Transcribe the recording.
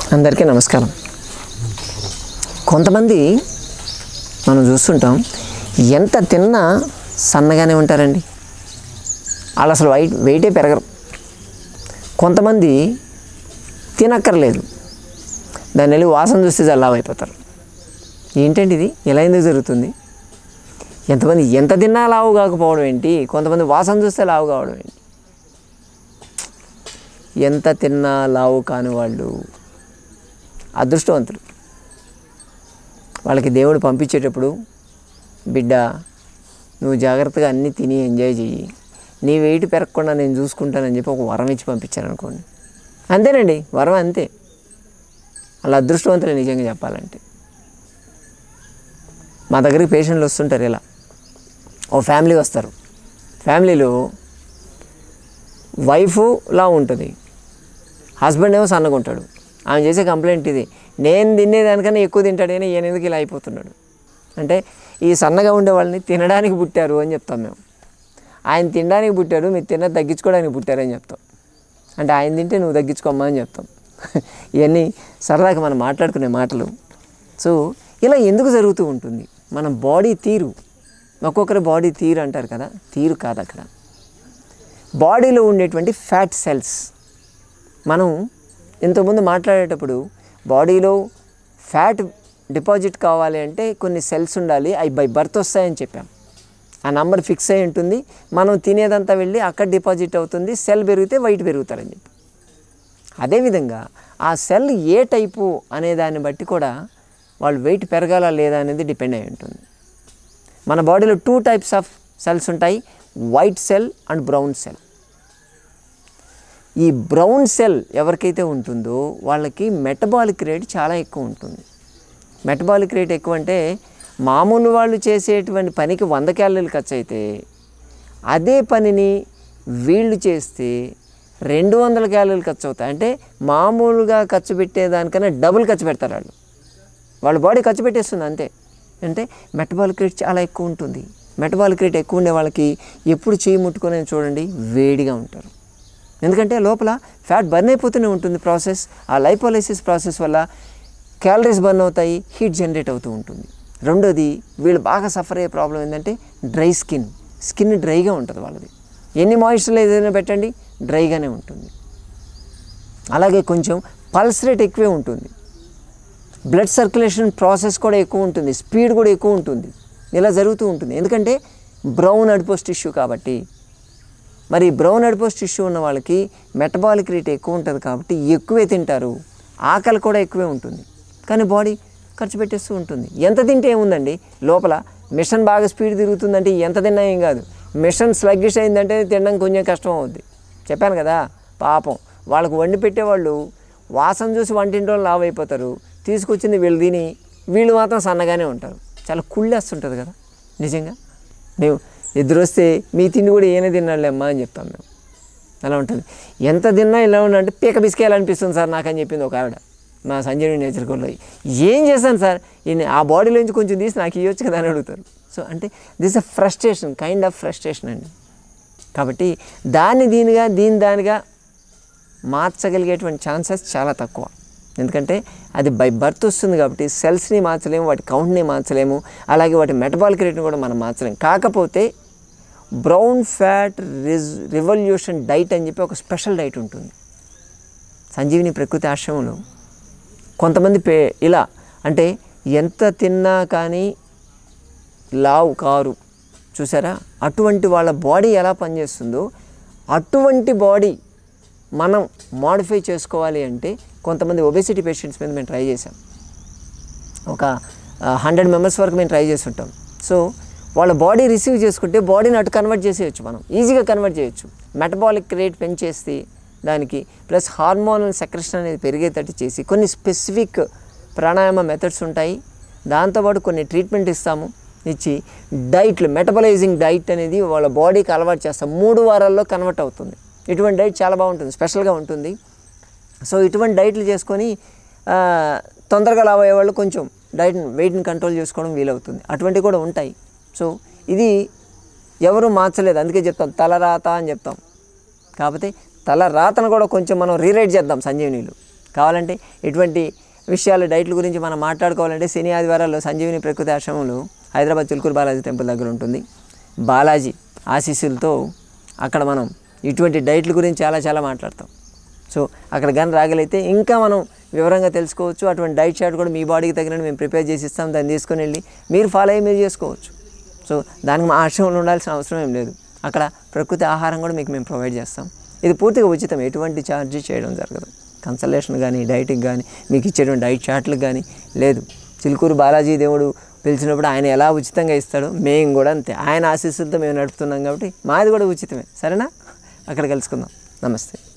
అందరికీ నమస్కారం కొంతమంది మనం చూస్తుంటాం ఎంత తిన్నా సన్నగానే ఉంటారండి వాళ్ళు అసలు వైట్ వెయిటే పెరగరు కొంతమంది తినక్కర్లేదు దాన్ని వెళ్ళి వాసన చూస్తే జల్లావు అయిపోతారు ఏంటండి ఇది ఎలా ఎందుకు జరుగుతుంది ఎంతమంది ఎంత తిన్నా లావు కాకపోవడం ఏంటి కొంతమంది వాసన చూస్తే లావు కావడం ఏంటి ఎంత తిన్నా లావు కాని వాళ్ళు అదృష్టవంతులు వాళ్ళకి దేవుడు పంపించేటప్పుడు బిడ్డ నువ్వు జాగ్రత్తగా అన్నీ తిని ఎంజాయ్ చెయ్యి నీ వెయిట్ పెరగకుండా నేను చూసుకుంటానని చెప్పి ఒక వరం ఇచ్చి పంపించాను అనుకోండి అంతేనండి వరం అంతే అలా అదృష్టవంతులు నిజంగా చెప్పాలంటే మా దగ్గరికి పేషెంట్లు వస్తుంటారు ఇలా ఓ ఫ్యామిలీ వస్తారు ఫ్యామిలీలో వైఫ్లా ఉంటుంది హస్బెండ్ ఏమో సన్నగా ఉంటాడు ఆమె చేసే కంప్లైంట్ ఇది నేను తినేదానికన్నా ఎక్కువ తింటాడు కానీ ఈయన ఎందుకు ఇలా అయిపోతున్నాడు అంటే ఈ సన్నగా ఉండే వాళ్ళని తినడానికి పుట్టారు అని చెప్తాం మేము ఆయన తినడానికి పుట్టాడు మీరు తిన్న తగ్గించుకోవడానికి పుట్టారు అని చెప్తాం అంటే ఆయన తింటే నువ్వు తగ్గించుకోమ్మా అని చెప్తాం ఇవన్నీ సరదాగా మనం మాట్లాడుకునే మాటలు సో ఇలా ఎందుకు జరుగుతూ ఉంటుంది మన బాడీ తీరు ఒక్కొక్కరి బాడీ తీరు అంటారు కదా తీరు కాదు అక్కడ బాడీలో ఉండేటువంటి ఫ్యాట్ సెల్స్ మనం ఇంతకుముందు మాట్లాడేటప్పుడు బాడీలో ఫ్యాట్ డిపాజిట్ కావాలి అంటే కొన్ని సెల్స్ ఉండాలి అవి బై బర్త్ వస్తాయని చెప్పాం ఆ నంబర్ ఫిక్స్ అయి ఉంటుంది మనం తినేదంతా వెళ్ళి అక్కడ డిపాజిట్ అవుతుంది సెల్ పెరిగితే వైట్ పెరుగుతారని చెప్పి అదేవిధంగా ఆ సెల్ ఏ టైపు అనే దాన్ని బట్టి కూడా వాళ్ళు వెయిట్ పెరగాల లేదా అనేది డిపెండ్ అయి ఉంటుంది మన బాడీలో టూ టైప్స్ ఆఫ్ సెల్స్ ఉంటాయి white cell and brown cell ఈ బ్రౌన్ సెల్ ఎవరికైతే ఉంటుందో వాళ్ళకి మెటబాలిక్ రేట్ చాలా ఎక్కువ ఉంటుంది మెటబాలిక్ రేట్ ఎక్కువ అంటే మామూలు వాళ్ళు చేసేటువంటి పనికి వంద క్యాలరీలు ఖర్చు అయితే అదే పనిని వీళ్ళు చేస్తే రెండు వందల క్యాలరీలు ఖర్చు అవుతాయి అంటే మామూలుగా ఖర్చు పెట్టేదానికన్నా డబుల్ ఖర్చు పెడతారు వాళ్ళు వాళ్ళ బాడీ ఖర్చు పెట్టేస్తుంది అంతే అంటే మెటబాలిక్ రేట్ చాలా ఎక్కువ ఉంటుంది మెటబాలిక్ రేట్ ఎక్కువ ఉండే వాళ్ళకి ఎప్పుడు చేయి ముట్టుకొని చూడండి వేడిగా ఉంటారు ఎందుకంటే లోపల ఫ్యాట్ బర్న్ అయిపోతూనే ఉంటుంది ప్రాసెస్ ఆ లైపోలైసిస్ ప్రాసెస్ వల్ల క్యాలరీస్ బర్న్ అవుతాయి హీట్ జనరేట్ అవుతూ ఉంటుంది రెండోది వీళ్ళు బాగా సఫర్ అయ్యే ప్రాబ్లం ఏంటంటే డ్రై స్కిన్ స్కిన్ డ్రైగా ఉంటుంది వాళ్ళది ఎన్ని మాయిశ్చర్ ఏదైనా పెట్టండి డ్రైగానే ఉంటుంది అలాగే కొంచెం పల్స్ రేట్ ఎక్కువే ఉంటుంది బ్లడ్ సర్క్యులేషన్ ప్రాసెస్ కూడా ఎక్కువ ఉంటుంది స్పీడ్ కూడా ఎక్కువ ఉంటుంది ఇలా జరుగుతూ ఉంటుంది ఎందుకంటే బ్రౌన్ అడ్పోస్ టిష్యూ కాబట్టి మరి బ్రౌన్ అడ్పోస్ టిష్యూ ఉన్న వాళ్ళకి మెటబాలిక్ రేట్ ఎక్కువ ఉంటుంది కాబట్టి ఎక్కువే తింటారు ఆకలి కూడా ఎక్కువే ఉంటుంది కానీ బాడీ ఖర్చు పెట్టేస్తూ ఉంటుంది ఎంత తింటే ఏముందండి లోపల మిషన్ బాగా స్పీడ్ తిరుగుతుందంటే ఎంత తిన్నా ఏం కాదు మిషన్ స్లగ్గిష్ అయిందంటే తినడం కొంచెం కష్టం అవుద్ది చెప్పాను కదా పాపం వాళ్ళకు వండి పెట్టేవాళ్ళు వాసన చూసి వంటింటి వాళ్ళు లావు అయిపోతారు తీసుకొచ్చింది వీళ్ళు తిని వీళ్ళు మాత్రం సన్నగానే ఉంటారు చాలా కుళ్ళేస్తుంటుంది కదా నిజంగా మేము ఇద్దరు వస్తే మీ తిండి కూడా ఏనే తిన్నాళ్ళేమ్మా అని చెప్తాం మేము అలా ఉంటుంది ఎంత తిన్నా ఇలా ఉండంటే పీక బిస్కేయాలనిపిస్తుంది సార్ నాకని చెప్పింది ఒక ఆవిడ మా సంజీవి నేచర్ కోల్లో ఏం చేశాను సార్ ఈయన ఆ బాడీలోంచి కొంచెం తీసి నాకు ఇవ్వచ్చు కదా అని అడుగుతారు సో అంటే this uh frustration kind of frustration అండి కాబట్టి దాన్ని దీనిగా దీని దానిగా మార్చగలిగేటువంటి ఛాన్సెస్ చాలా తక్కువ ఎందుకంటే అది బై బర్త్ వస్తుంది కాబట్టి సెల్స్ని మార్చలేము వాటి కౌంట్ని మార్చలేము అలాగే వాటి మెటబాలిక్ రేట్ని కూడా మనం మార్చలేము కాకపోతే బ్రౌన్ ఫ్యాట్ రిజ్ రివల్యూషన్ డైట్ అని చెప్పి ఒక స్పెషల్ డైట్ ఉంటుంది సంజీవిని ప్రకృతి ఆశ్రమంలో కొంతమంది పే ఇలా అంటే ఎంత తిన్నా కానీ లావు కారు చూసారా అటువంటి వాళ్ళ బాడీ ఎలా పనిచేస్తుందో అటువంటి బాడీ మనం మాడిఫై చేసుకోవాలి అంటే కొంతమంది ఒబేసిటీ పేషెంట్స్ మీద మేము ట్రై చేసాం ఒక హండ్రెడ్ మెంబర్స్ వరకు మేము ట్రై చేస్తుంటాం సో వాళ్ళ బాడీ రిసీవ్ చేసుకుంటే బాడీని అటు కన్వర్ట్ చేసేయచ్చు మనం ఈజీగా కన్వర్ట్ చేయొచ్చు మెటబాలిక్ రేట్ పెంచేసి దానికి ప్లస్ హార్మోనల్ సెక్రెషన్ అనేది పెరిగేటట్టు చేసి కొన్ని స్పెసిఫిక్ ప్రాణాయామ మెథడ్స్ ఉంటాయి దాంతోపాటు కొన్ని ట్రీట్మెంట్ ఇస్తాము ఇచ్చి డైట్లు మెటబలైజింగ్ డైట్ అనేది వాళ్ళ బాడీకి అలవాటు చేస్తాం మూడు వారాల్లో కన్వర్ట్ అవుతుంది ఇటువంటి డైట్ చాలా బాగుంటుంది స్పెషల్గా ఉంటుంది సో ఇటువంటి డైట్లు చేసుకొని ఆ, తొందరగా లావ్ అయ్యే వాళ్ళు కొంచెం డైట్ వెయిట్ని కంట్రోల్ చేసుకోవడం వీలవుతుంది అటువంటివి కూడా ఉంటాయి సో ఇది ఎవరు మార్చలేదు అందుకే చెప్తాం తలరాత అని చెప్తాం కాకపోతే తల రాతను కూడా కొంచెం మనం రీరైట్ చేద్దాం సంజీవనీలు కావాలంటే ఇటువంటి విషయాలు డైట్ల గురించి మనం మాట్లాడుకోవాలంటే శని ఆదివారాల్లో సంజీవిని ప్రకృతి ఆశ్రమంలో హైదరాబాద్ చిలుకూరు బాలాజీ టెంపుల్ దగ్గర ఉంటుంది బాలాజీ ఆశీస్సులతో అక్కడ మనం ఇటువంటి డైట్ల గురించి చాలా చాలా మాట్లాడతాం సో అక్కడ కానీ రాగలిగితే ఇంకా మనం వివరంగా తెలుసుకోవచ్చు అటువంటి డైట్ చార్ట్ కూడా మీ బాడీకి తగినట్టు మేము ప్రిపేర్ చేసి ఇస్తాం దాన్ని తీసుకొని వెళ్ళి మీరు ఫాలో అయ్యి మీరు చేసుకోవచ్చు సో దానికి మా ఆశ్రమంలో ఉండాల్సిన అవసరం ఏం లేదు అక్కడ ప్రకృతి ఆహారం కూడా మీకు మేము ప్రొవైడ్ చేస్తాం ఇది పూర్తిగా ఉచితం ఎటువంటి ఛార్జ్ చేయడం జరగదు కన్సల్టేషన్ కానీ డైట్కి కానీ మీకు ఇచ్చేటువంటి డైట్ చార్ట్లకు కానీ లేదు చిలుకూరు బాలాజీ దేవుడు పిలిచినప్పుడు ఆయన ఎలా ఉచితంగా ఇస్తాడో మేము కూడా అంతే ఆయన ఆశీస్సులతో మేము నడుపుతున్నాం కాబట్టి మాది కూడా ఉచితమే సరేనా అక్కడ కలుసుకుందాం నమస్తే